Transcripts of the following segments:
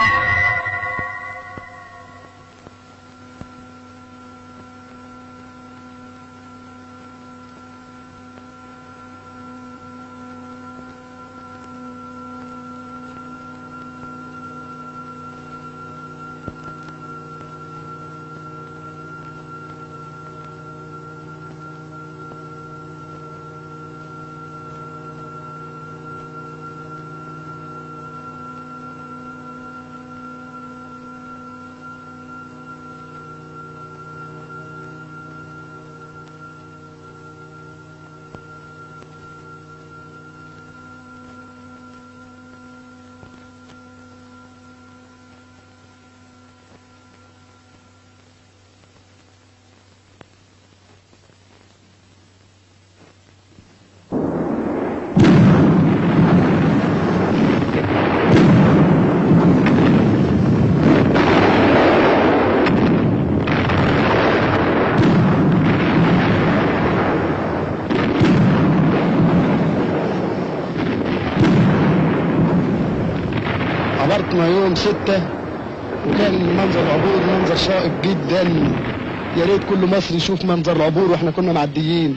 عبرتنا يوم ستة وكان منظر العبور منظر شائق جدا يا ريت كل مصري يشوف منظر العبور واحنا كنا معديين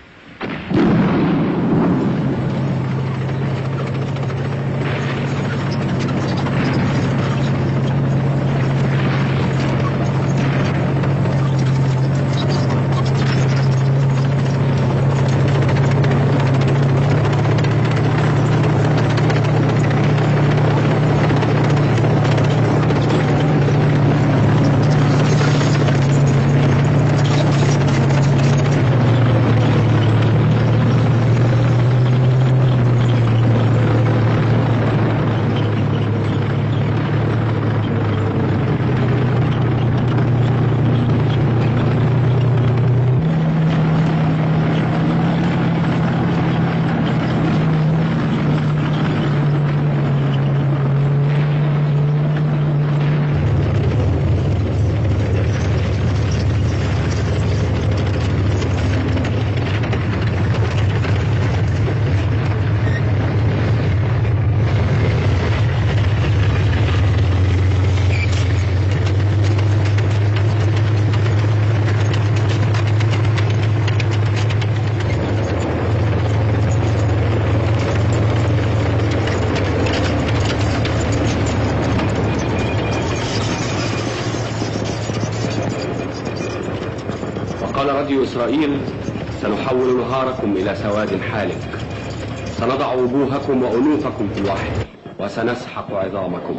وقال راديو إسرائيل سنحول نهاركم إلى سواد حالك سنضع وجوهكم وأنوفكم في الوحل وسنسحق عظامكم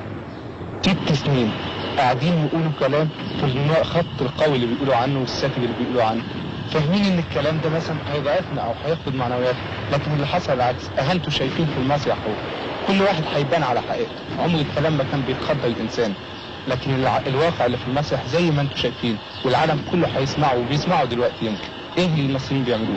ست سنين قاعدين يقولوا كلام في الخط القوي اللي بيقولوا عنه والساكن اللي بيقولوا عنه فاهمين ان الكلام ده مثلا هيضعفنا او هيفقد معنوياتنا لكن اللي حصل العكس اهانته شايفين في المسرح هو كل واحد هيبان على حقيقته عمر الكلام ما كان بيتخطى الانسان لكن الع... الواقع اللي في المسرح زي ما انتم شايفين والعالم كله هيسمعه وبيسمعه دلوقتي يمكن ايه اللي المصريين بيعملوه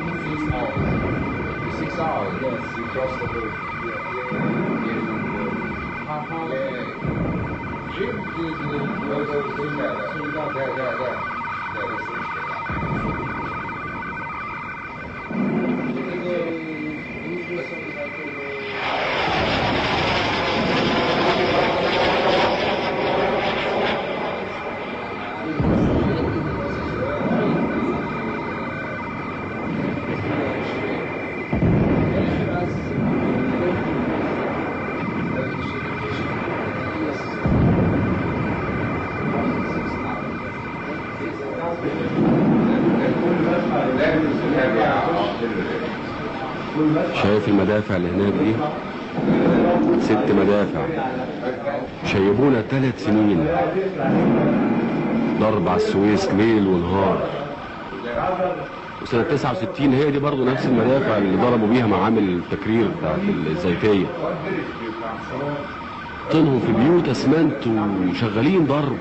Six hours. Six hours. Yes, you crossed the road. How how? Trip is there, there, there. There is شايف المدافع اللي هناك دي ست مدافع شيبونا ثلاث سنين ضرب على السويس ليل ونهار وسنة 69 هي دي برضه نفس المدافع اللي ضربوا بيها معامل التكرير بتاعت الزيتية طنهم في بيوت اسمنت وشغالين ضرب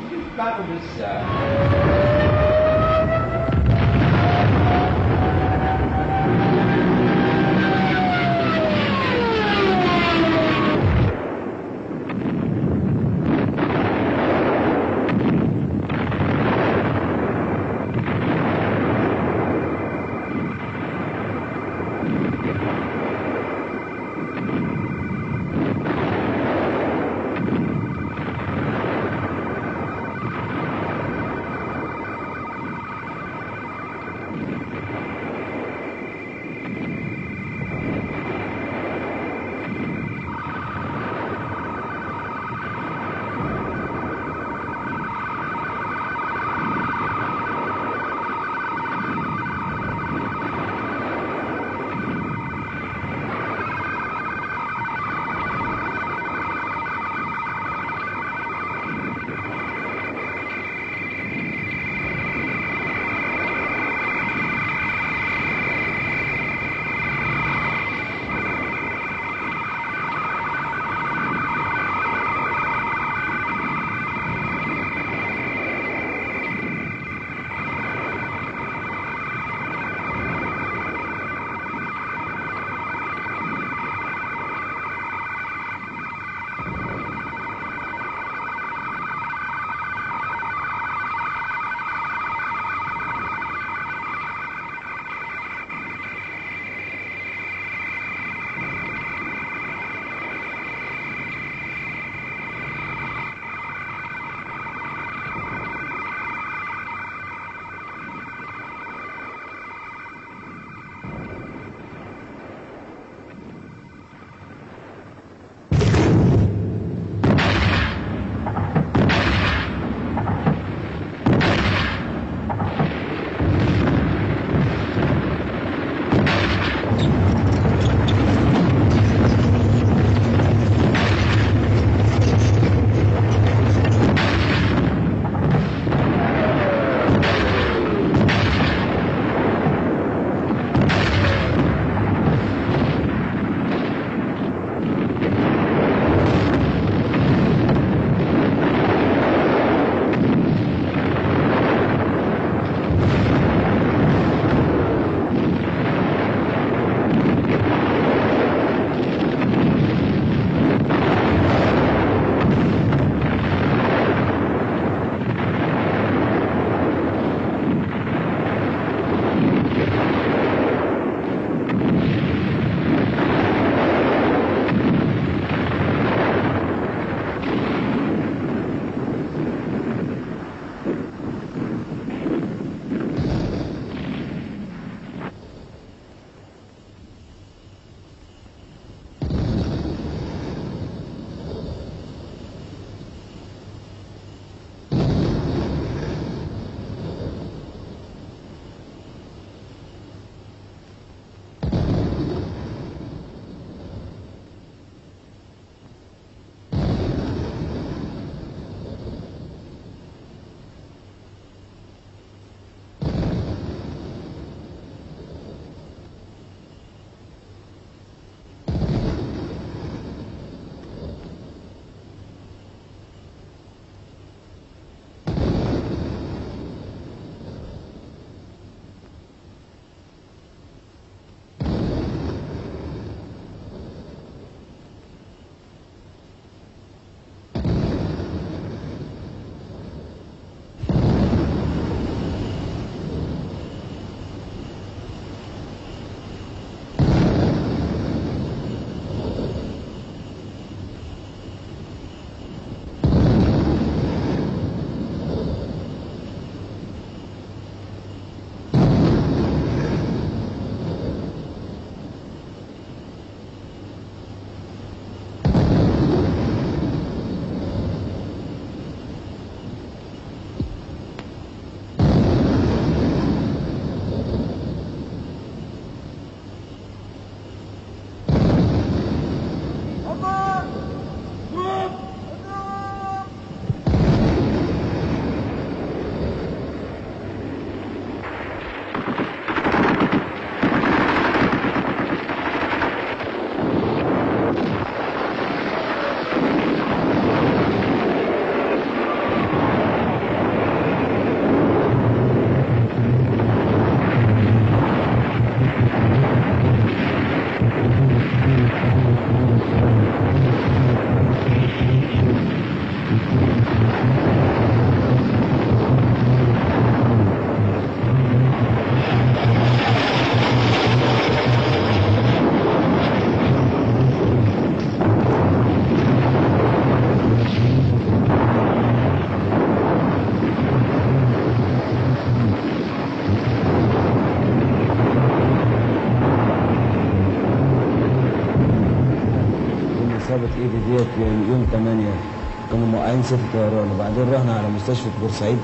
إصابة إيدي ديت يوم يوم 8 كانوا موقعين ست طيران وبعدين رحنا على مستشفى بورسعيد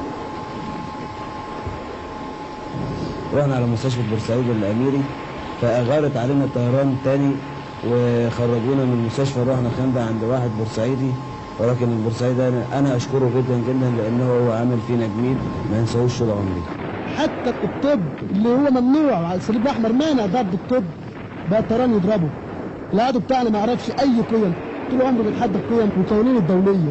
رحنا على مستشفى بورسعيد الأميري فأغارت علينا الطيران تاني وخرجونا من المستشفى رحنا خندق عند واحد بورسعيدي ولكن البورسعيدي أنا, أنا أشكره جدا جدا لأنه هو عامل فينا جميل ما ينساهوش طول عمري حتى الطب اللي هو ممنوع على الصليب الاحمر مانع ضد الطب بقى الطيران يضربه العدو بتاعنا ما يعرفش اي قيم طول عمره بيتحدى القيم والقوانين الدوليه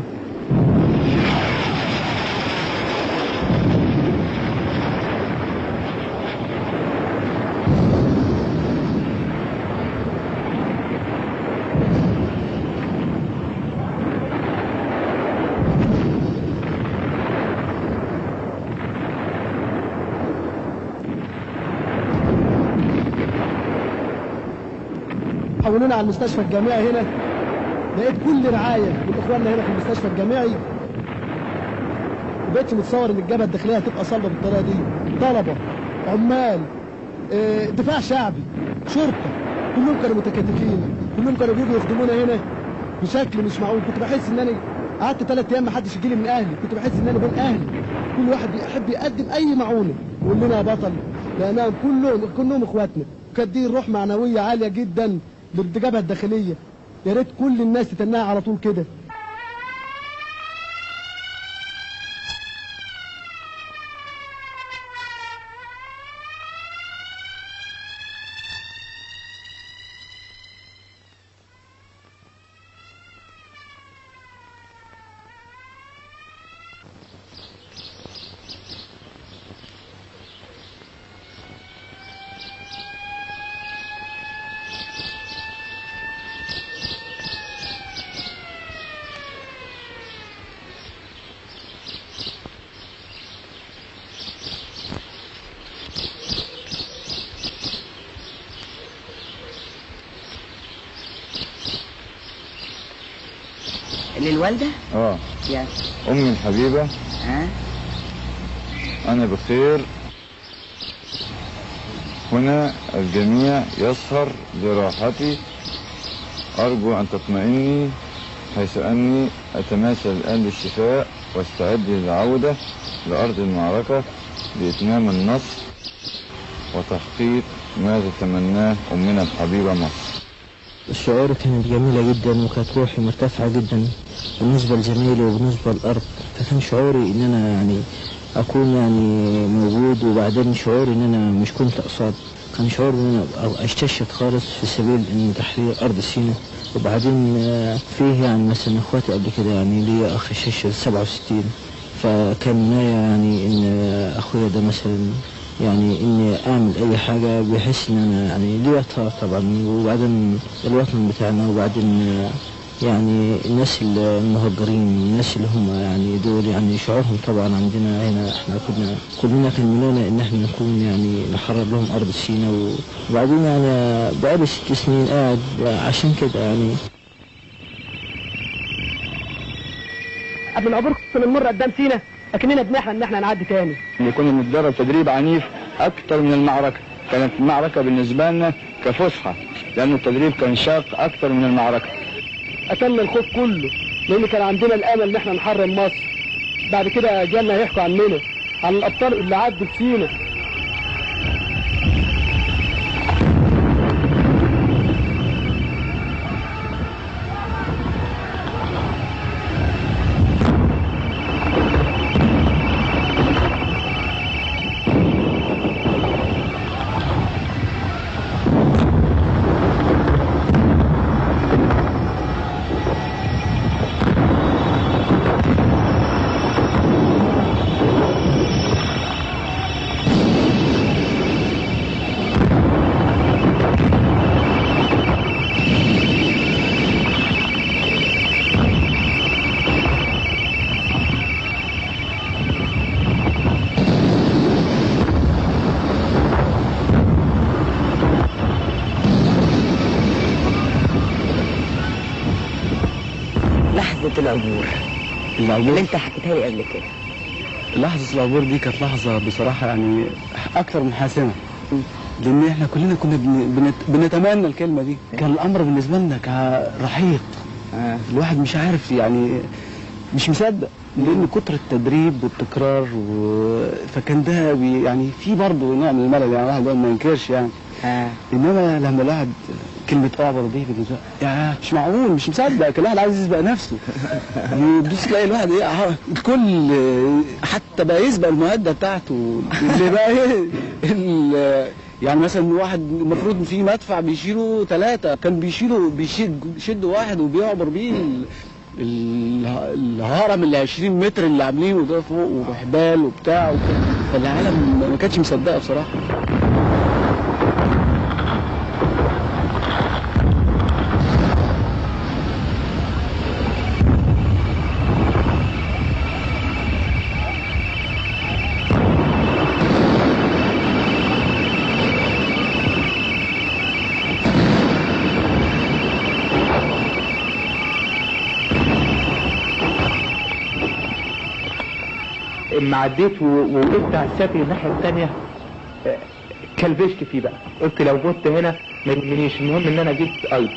حولونا على المستشفى الجامعي هنا لقيت كل رعايه من اخواننا هنا في المستشفى الجامعي وبقيتش متصور ان الجبهه الداخليه هتبقى صلبه بالطريقه دي طلبه عمال آه، دفاع شعبي شرطه كلهم كانوا متكاتفين كلهم كانوا بيجوا يخدمونا هنا بشكل مش معقول كنت بحس ان انا قعدت ثلاث ايام ما حدش يجي لي من اهلي كنت بحس ان انا بين اهلي كل واحد بيحب يقدم اي معونه ويقول لنا يا بطل لانهم كلهم كلهم اخواتنا كانت دي روح معنويه عاليه جدا للجبهه الداخليه يا ريت كل الناس تتناها على طول كده للوالدة؟ اه يا امي الحبيبه ها؟ انا بخير هنا الجميع يسهر لراحتي ارجو ان تطمئني حيث اني اتماثل الان بالشفاء واستعد للعوده لارض المعركه لاتمام النصر وتحقيق ما تتمناه امنا الحبيبه مصر الشعور كانت جميلة جدا وكانت روحي مرتفعة جدا بالنسبة لزمايلي وبالنسبة للأرض فكان شعوري إن أنا يعني أكون يعني موجود وبعدين شعوري إن أنا مش كنت قصاد كان شعور إن أنا أستشهد خالص في سبيل إن تحرير أرض سيناء وبعدين آه، فيه يعني مثلا إخواتي قبل كده يعني ليا أخ استشهد 67 فكان نايا يعني إن أخويا ده مثلا يعني اني اعمل اي حاجه بحيث ان انا يعني لي وقتها طبعا وبعدين الوطن بتاعنا وبعدين آه، يعني الناس المهجرين الناس اللي هم يعني دول يعني شعورهم طبعا عندنا هنا احنا كنا كلنا كان مننا ان احنا نكون يعني نحرر لهم ارض سيناء وبعدين يعني بقالي ست سنين قاعد عشان كده يعني قبل العبور كنا بنمر قدام سينا لكننا بنحلم ان احنا نعدي تاني كنا بنتدرب تدريب عنيف اكتر من المعركه كانت المعركه بالنسبه لنا كفسحه لان التدريب كان شاق اكتر من المعركه قتلنا الخوف كله لان كان عندنا الامل ان احنا نحرر مصر بعد كده جالنا يحكوا عننا عن الابطال اللي عدوا في سينا لحظة العبور اللي العبور انت حكيتها لي قبل كده لحظة العبور دي كانت لحظة بصراحة يعني أكثر من حاسمة لان احنا كلنا كنا بن- بنت... بنتمنى الكلمه دي كان الامر بالنسبه لنا كرحيق الواحد مش عارف يعني مش مصدق لان كتر التدريب والتكرار و... فكان ده بي... يعني في برضه نوع من الملل يعني الواحد ما ينكرش يعني انما لما الواحد كلمة اعبر دي بالنسبة يا مش معقول مش مصدق كان الواحد عايز يسبق نفسه بتبص تلاقي الواحد ايه اه، الكل اه، حتى بقى يسبق المعدة بتاعته اللي بقى ايه ال- يعني مثلا واحد المفروض في مدفع بيشيله ثلاثة كان بيشيله بيشد شد واحد وبيعبر بيه ال- ال- الهرم اللي 20 متر اللي عاملينه ده فوق وحبال وبتاع وكده. فالعالم ما كانتش مصدقه بصراحه اما عديت و- ووقفت على السفن الناحيه الثانيه كلبشت فيه بقى قلت لو مت هنا ما يهمنيش المهم ان انا جبت ارض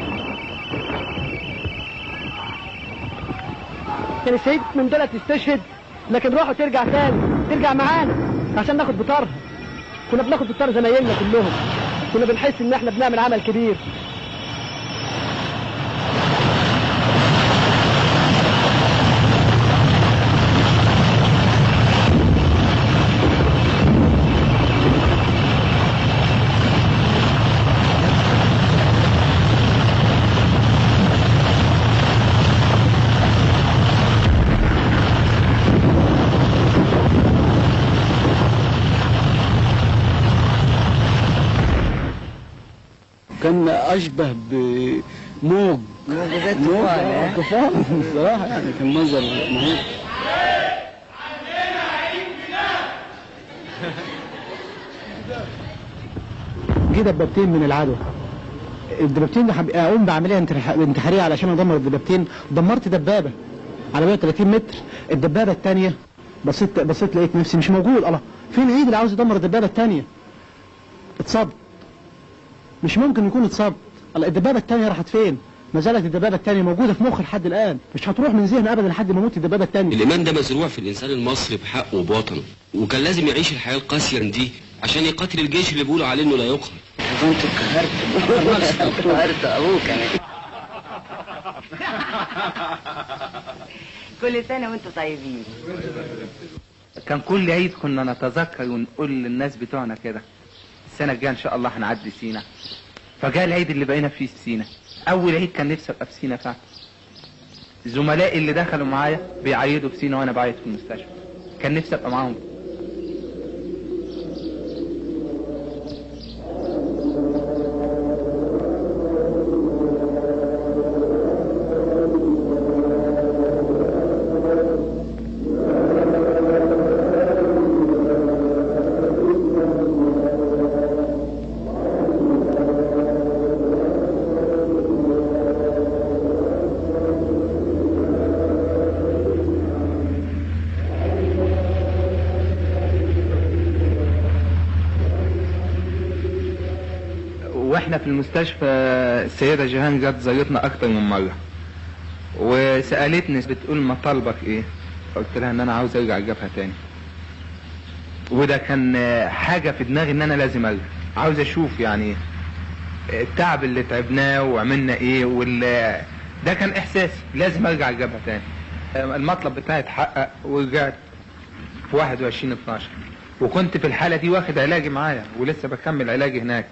كان الشهيد من دول تستشهد لكن روحه ترجع تاني ترجع معانا عشان ناخد بطارها كنا بناخد بطار زمايلنا كلهم كنا بنحس ان احنا بنعمل عمل كبير كان اشبه بموج موجودات موج طوفان، آه، ها؟ طوفان بصراحه يعني كان منظر مهول جه دبابتين من العدو الدبابتين دي حب- اقوم بعمليه انتح- انتحاريه علشان ادمر الدبابتين دمرت دبابه على 130 متر الدبابه الثانيه بصيت بصيت لقيت نفسي مش موجود الله فين العيد اللي عاوز يدمر الدبابه الثانيه اتصاب مش ممكن يكون اتصاب الله الدبابه الثانيه راحت فين ما زالت الدبابه الثانيه موجوده في مخي لحد الان مش هتروح من ذهني ابدا لحد ما اموت الدبابه الثانيه الإيمان ده مزروع في الإنسان المصري بحقه وبوطنه وكان لازم يعيش الحياة القاسية دي عشان يقاتل الجيش اللي بيقولوا عليه إنه لا يقهر كنت اتقهرت قهرت ابوك كمان كل سنه وانتم طيبين كان كل عيد كنا نتذكر ونقول للناس بتوعنا كده السنه الجايه ان شاء الله هنعدي سينا فجاء العيد اللي بقينا فيه في سينا اول عيد كان نفسي ابقى في سينا فعلا زملائي اللي دخلوا معايا بيعيدوا في سينا وانا بعيد في المستشفى كان نفسي ابقى معاهم واحنا في المستشفى السيدة جيهان جت زارتنا اكتر من مرة وسألتني بتقول مطالبك ايه قلت لها ان انا عاوز ارجع الجبهة تاني وده كان حاجة في دماغي ان انا لازم ارجع عاوز اشوف يعني التعب اللي تعبناه وعملنا ايه وال ده كان احساسي لازم ارجع الجبهة تاني المطلب بتاعي اتحقق ورجعت في 21 12 وكنت في الحالة دي واخد علاجي معايا ولسه بكمل علاجي هناك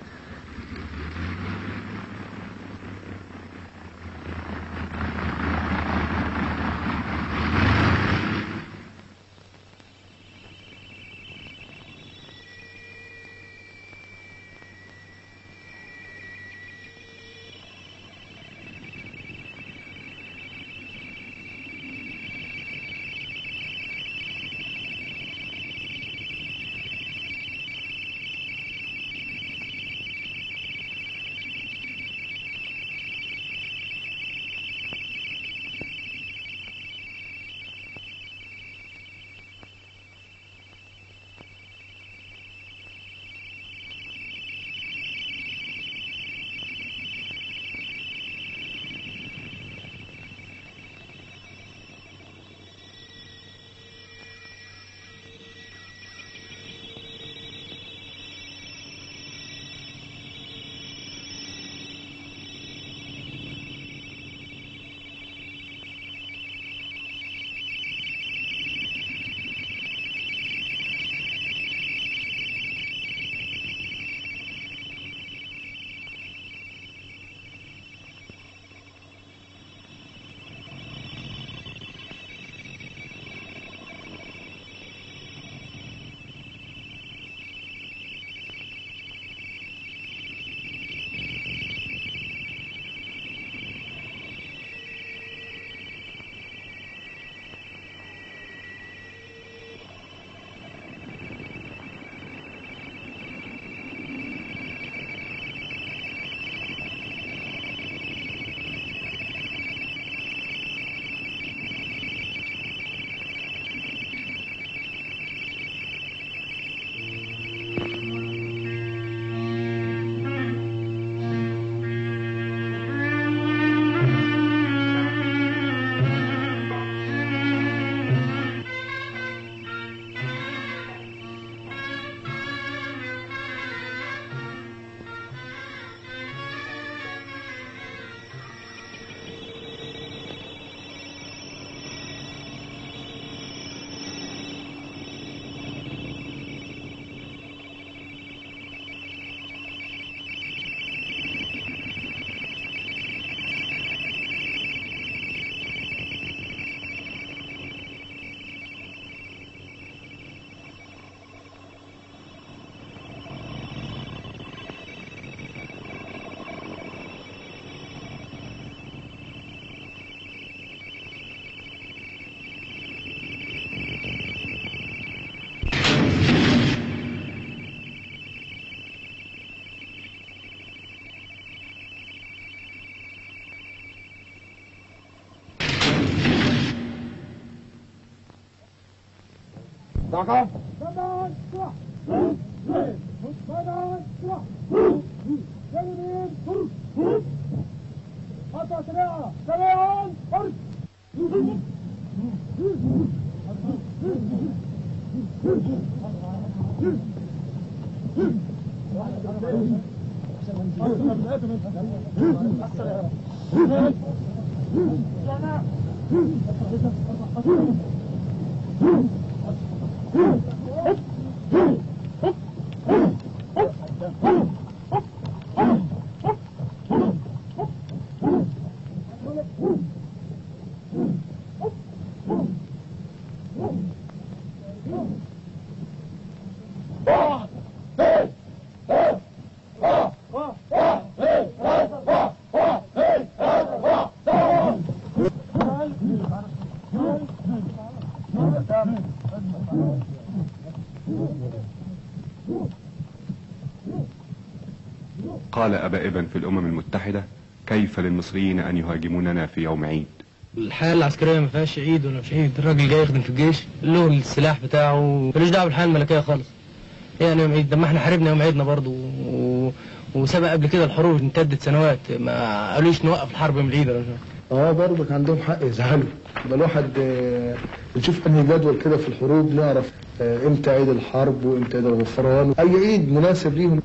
قال أبا إبن في الأمم المتحدة كيف للمصريين أن يهاجموننا في يوم عيد الحياة العسكرية ما فيهاش عيد ولا مش عيد الراجل جاي يخدم في الجيش له السلاح بتاعه ملوش دعوة بالحياة الملكية خالص يعني يوم عيد ده ما احنا حاربنا يوم عيدنا برضه و... وسبق قبل كده الحروب امتدت سنوات ما قالوش نوقف الحرب يوم العيد ولا مش عارف. اه برضك عندهم حق يزعلوا ده الواحد آه، بنشوف انهي جدول كده في الحروب نعرف آه، امتى عيد الحرب وامتى عيد الغفران اي عيد مناسب ليهم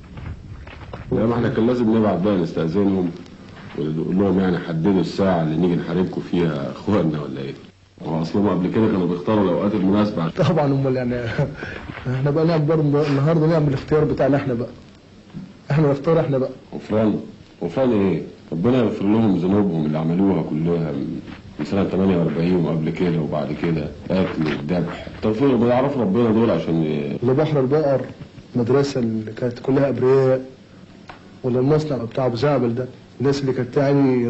لا ما احنا كان لازم نبعت بقى نستأذنهم ونقول لهم يعني حددوا الساعة اللي نيجي نحاربكم فيها اخواننا ولا ايه؟ هو اصلهم قبل كده كانوا بيختاروا الاوقات المناسبة عشان طبعا امال يعني احنا بقى نعمل برضه النهارده نعمل الاختيار بتاعنا احنا بقى احنا نختار احنا بقى غفران غفران ايه؟ ربنا يغفر لهم ذنوبهم اللي عملوها كلها من من سنة 48 وقبل كده وبعد كده قتل الذبح التغفير ربنا يعرف ربنا دول عشان ي- ولا بحر البقر المدرسة اللي كانت كلها أبرياء ولا المصنع بتاع أبو زعبل ده الناس اللي كانت يعني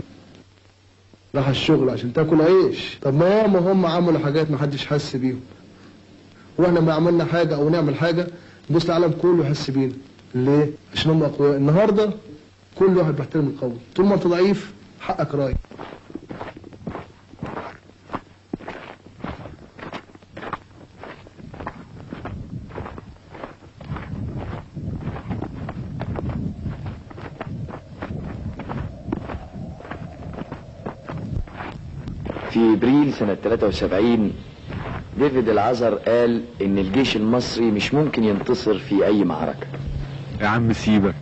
راح الشغل عشان تاكل عيش طب ما ياما هم عملوا حاجات ما حدش حس بيهم واحنا ما عملنا حاجة او نعمل حاجة نبص العالم كله يحس بينا ليه؟ عشان هم اقوياء النهارده كل واحد بيحترم القوي طول ما انت ضعيف حقك راي في ابريل سنة 73 ديفيد العزر قال ان الجيش المصري مش ممكن ينتصر في اي معركة يا عم سيبك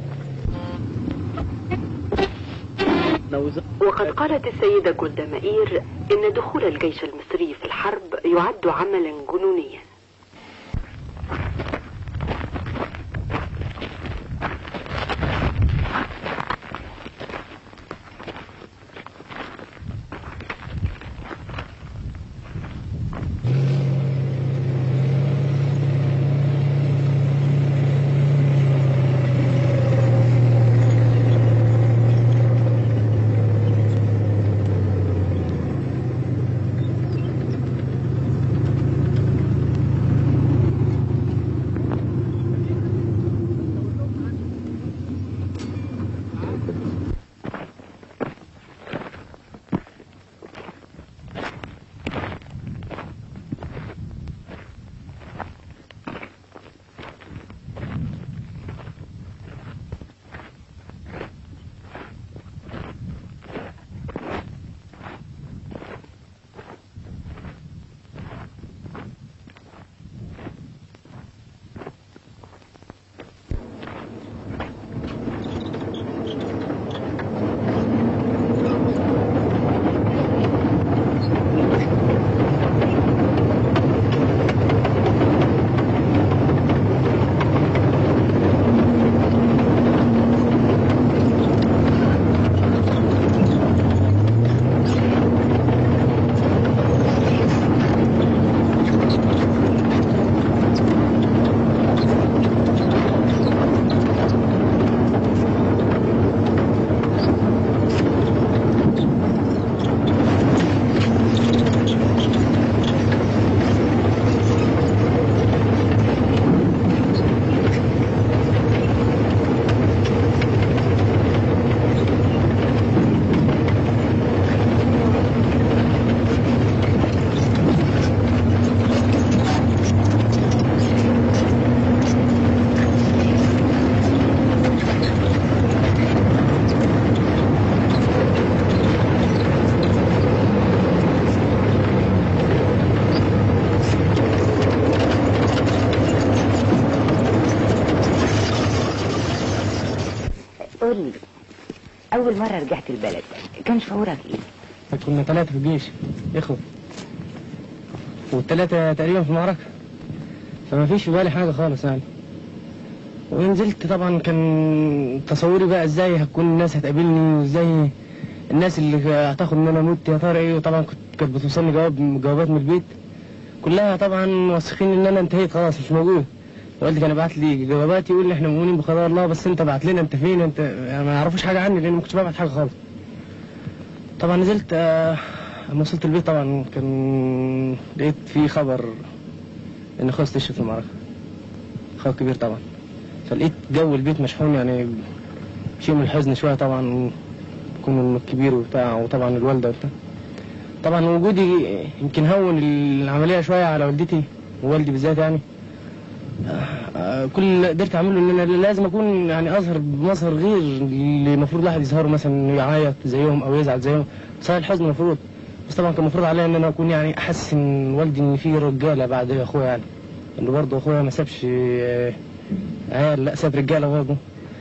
وقد قالت السيدة جولدا مائير إن دخول الجيش المصري في الحرب يعد عملا جنونيا قول لي اول مره رجعت البلد كان شعورك ايه كنا ثلاثة في الجيش إخوة والثلاثة تقريبا في المعركة فما فيش في بالي حاجة خالص يعني ونزلت طبعا كان تصوري بقى ازاي هتكون الناس هتقابلني وازاي الناس اللي هتاخد ان انا موت يا ترى ايه وطبعا كنت كانت بتوصلني جواب جوابات من البيت كلها طبعا واثقين ان انا انتهيت خلاص مش موجود والدي كان بعت لي جوابات يقول لي احنا مؤمنين بقضاء الله بس انت بعت لنا انت فين انت يعني ما يعرفوش حاجه عني لان ما كنتش ببعت حاجه خالص طبعا نزلت آه، لما وصلت البيت طبعا كان لقيت في خبر ان اخويا استشهد في المعركه اخويا كبير طبعا فلقيت جو البيت مشحون يعني شيء من الحزن شويه طبعا يكون الكبير وبتاع وطبعا الوالده وبتاع طبعا وجودي يمكن هون العمليه شويه على والدتي ووالدي بالذات يعني آه، كل اللي قدرت اعمله ان انا لازم اكون يعني اظهر بمظهر غير اللي المفروض الواحد يظهره مثلا انه يعيط زيهم او يزعل زيهم صحيح الحزن المفروض بس طبعا كان المفروض عليا ان انا اكون يعني احسن والدي ان في رجاله بعد اخويا يعني انه برضه اخويا ما سابش آه، عيال لا ساب رجاله برضه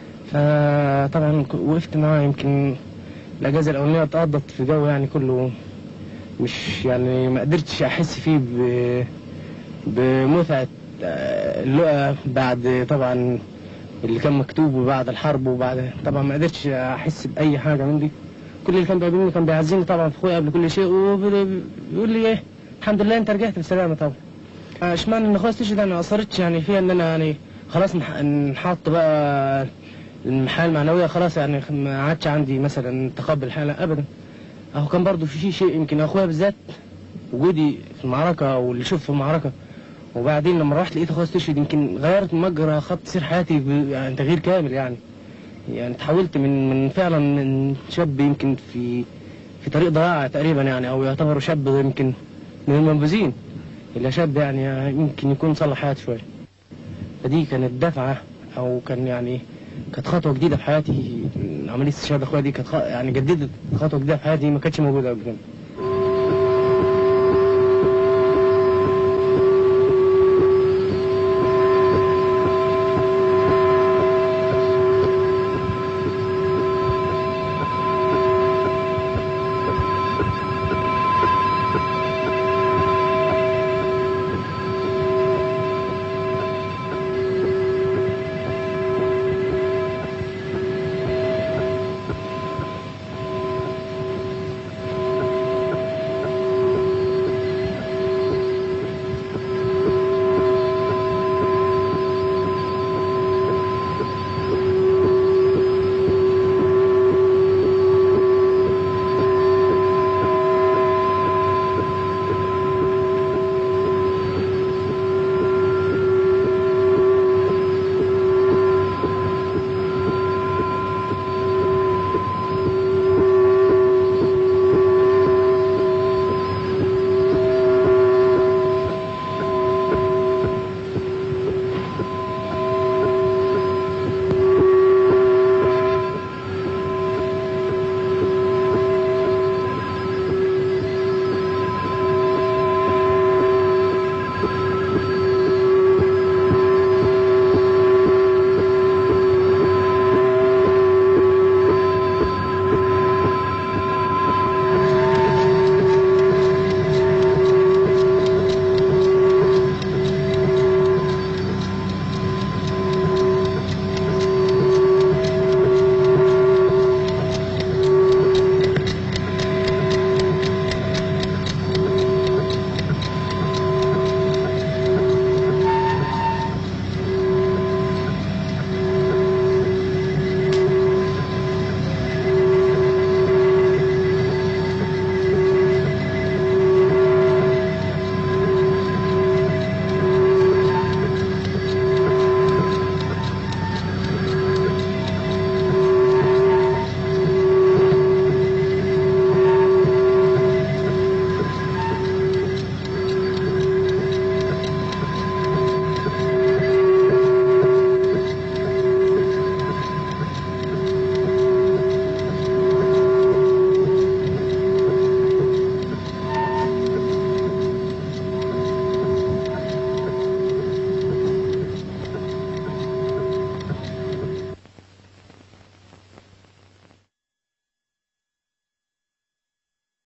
فطبعا ك- وقفت معاه يمكن الاجازه الاولانيه اتقضت في جو يعني كله مش يعني ما قدرتش احس فيه ب بمتعه آه، اللقا بعد طبعا اللي كان مكتوب وبعد الحرب وبعد طبعا ما قدرتش احس باي حاجه من دي كل اللي كان بيقابلني كان بيعزيني طبعا في اخويا قبل كل شيء وبيقول لي ايه الحمد لله انت رجعت بسلامه طبعا آه، اشمعنى ان اخويا استشهد انا ما اصرتش يعني فيها ان انا يعني خلاص نح- نحط بقى الحاله المعنويه خلاص يعني ما عادش عندي مثلا تقبل الحاله ابدا اهو كان برضو في شيء شيء يمكن اخويا بالذات وجودي في المعركه واللي شفته في المعركه وبعدين لما رحت لقيت اخويا استشهد يمكن غيرت مجرى خط سير حياتي ب- يعني تغيير كامل يعني يعني تحولت من من فعلا من شاب يمكن في في طريق ضياع تقريبا يعني او يعتبر شاب يمكن من المنبوذين الى شاب يعني يمكن يكون صلح حياته شويه فدي كانت دفعه او كان يعني كانت خطوه جديده في حياتي عمليه استشهاد اخويا دي كانت خ- يعني جددت خطوه جديده في حياتي ما كانتش موجوده قبل كده